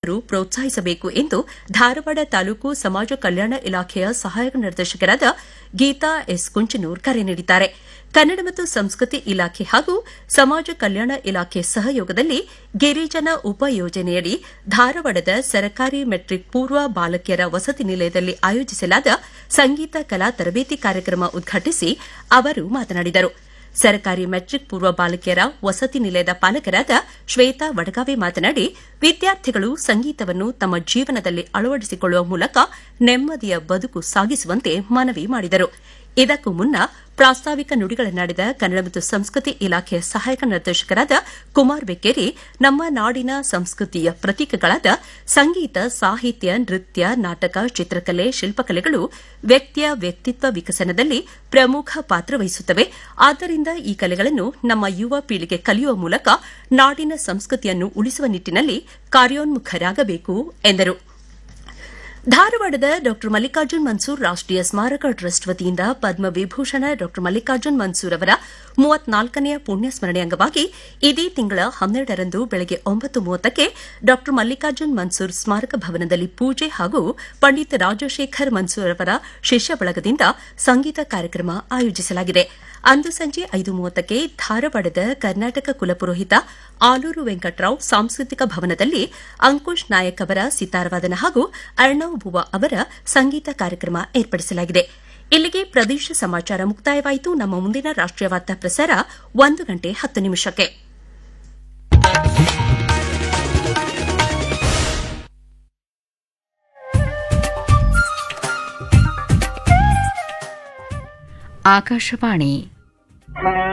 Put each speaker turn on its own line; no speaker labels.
ಕಲಾವಿದರು ಪ್ರೋತ್ಸಾಹಿಸಬೇಕು ಎಂದು ಧಾರವಾಡ ತಾಲೂಕು ಸಮಾಜ ಕಲ್ಯಾಣ ಇಲಾಖೆಯ ಸಹಾಯಕ ನಿರ್ದೇಶಕರಾದ ಗೀತಾ ಎಸ್ ಕುಂಚನೂರ್ ಕರೆ ನೀಡಿದ್ದಾರೆ ಕನ್ನಡ ಮತ್ತು ಸಂಸ್ಕೃತಿ ಇಲಾಖೆ ಹಾಗೂ ಸಮಾಜ ಕಲ್ಯಾಣ ಇಲಾಖೆ ಸಹಯೋಗದಲ್ಲಿ ಗಿರಿಜನ ಉಪ ಯೋಜನೆಯಡಿ ಧಾರವಾಡದ ಸರ್ಕಾರಿ ಮೆಟ್ರಿಕ್ ಪೂರ್ವ ಬಾಲಕಿಯರ ವಸತಿ ನಿಲಯದಲ್ಲಿ ಆಯೋಜಿಸಲಾದ ಸಂಗೀತ ಕಲಾ ತರಬೇತಿ ಕಾರ್ಯಕ್ರಮ ಉದ್ಘಾಟಿಸಿ ಅವರು ಮಾತನಾಡಿದರು ಸರ್ಕಾರಿ ಮೆಟ್ರಿಕ್ ಪೂರ್ವ ಬಾಲಕಿಯರ ವಸತಿ ನಿಲಯದ ಪಾಲಕರಾದ ಶ್ವೇತಾ ವಡಗಾವೆ ಮಾತನಾಡಿ ವಿದ್ಯಾರ್ಥಿಗಳು ಸಂಗೀತವನ್ನು ತಮ್ಮ ಜೀವನದಲ್ಲಿ ಅಳವಡಿಸಿಕೊಳ್ಳುವ ಮೂಲಕ ನೆಮ್ಮದಿಯ ಬದುಕು ಸಾಗಿಸುವಂತೆ ಮನವಿ ಮಾಡಿದರು ಇದಕ್ಕೂ ಮುನ್ನ ಪ್ರಾಸ್ತಾವಿಕ ನುಡಿಗಳನ್ನಾಡಿದ ಕನ್ನಡ ಮತ್ತು ಸಂಸ್ಕೃತಿ ಇಲಾಖೆಯ ಸಹಾಯಕ ನಿರ್ದೇಶಕರಾದ ಕುಮಾರ್ ಬೆಕ್ಕೇರಿ ನಮ್ಮ ನಾಡಿನ ಸಂಸ್ಕೃತಿಯ ಪ್ರತೀಕಗಳಾದ ಸಂಗೀತ ಸಾಹಿತ್ಯ ನೃತ್ಯ ನಾಟಕ ಚಿತ್ರಕಲೆ ಶಿಲ್ಪಕಲೆಗಳು ವ್ಯಕ್ತಿಯ ವ್ಯಕ್ತಿತ್ವ ವಿಕಸನದಲ್ಲಿ ಪ್ರಮುಖ ಪಾತ್ರ ವಹಿಸುತ್ತವೆ ಆದ್ದರಿಂದ ಈ ಕಲೆಗಳನ್ನು ನಮ್ಮ ಯುವ ಪೀಳಿಗೆ ಕಲಿಯುವ ಮೂಲಕ ನಾಡಿನ ಸಂಸ್ಕೃತಿಯನ್ನು ಉಳಿಸುವ ನಿಟ್ಟಿನಲ್ಲಿ ಕಾರ್ಯೋನ್ಮುಖರಾಗಬೇಕು ಎಂದರು ಧಾರವಾಡದ ಡಾ ಮಲ್ಲಿಕಾರ್ಜುನ್ ಮನ್ಸೂರ್ ರಾಷ್ಟೀಯ ಸ್ಮಾರಕ ಟ್ರಸ್ಟ್ ವತಿಯಿಂದ ಪದ್ಮ ವಿಭೂಷಣ ಡಾ ಮಲ್ಲಿಕಾರ್ಜುನ್ ಮನ್ಸೂರ್ ಅವರ ಮೂವತ್ನಾಲ್ಕನೆಯ ಪುಣ್ಯ ಸ್ಮರಣೆ ಅಂಗವಾಗಿ ಇದೇ ತಿಂಗಳ ಹನ್ನೆರಡರಂದು ಬೆಳಗ್ಗೆ ಒಂಬತ್ತು ಮೂವತ್ತಕ್ಕೆ ಡಾ ಮಲ್ಲಿಕಾರ್ಜುನ್ ಮನ್ಸೂರ್ ಸ್ಮಾರಕ ಭವನದಲ್ಲಿ ಪೂಜೆ ಹಾಗೂ ಪಂಡಿತ್ ರಾಜಶೇಖರ್ ಮನ್ಸೂರ್ ಅವರ ಶಿಷ್ಯ ಬಳಗದಿಂದ ಸಂಗೀತ ಕಾರ್ಯಕ್ರಮ ಆಯೋಜಿಸಲಾಗಿದೆ ಅಂದು ಸಂಜೆ ಐದು ಮೂವತ್ತಕ್ಕೆ ಧಾರವಾಡದ ಕರ್ನಾಟಕ ಕುಲಪುರೋಹಿತ ಆಲೂರು ವೆಂಕಟರಾವ್ ಸಾಂಸ್ಕೃತಿಕ ಭವನದಲ್ಲಿ ಅಂಕುಶ್ ನಾಯಕ್ ಅವರ ಸಿತಾರವಾದನ ಹಾಗೂ ಅರ್ಣವ್ ಬುವಾ ಅವರ ಸಂಗೀತ ಕಾರ್ಯಕ್ರಮ ಏರ್ಪಡಿಸಲಾಗಿದೆ ಇಲ್ಲಿಗೆ ಪ್ರದೇಶ ಸಮಾಚಾರ ಮುಕ್ತಾಯವಾಯಿತು ನಮ್ಮ ಮುಂದಿನ ರಾಷ್ಟೀಯ ವಾರ್ತಾ ಪ್ರಸಾರ ಒಂದು ಗಂಟೆ ಹತ್ತು ನಿಮಿಷಕ್ಕೆ
ಆಕಾಶವಾಣಿ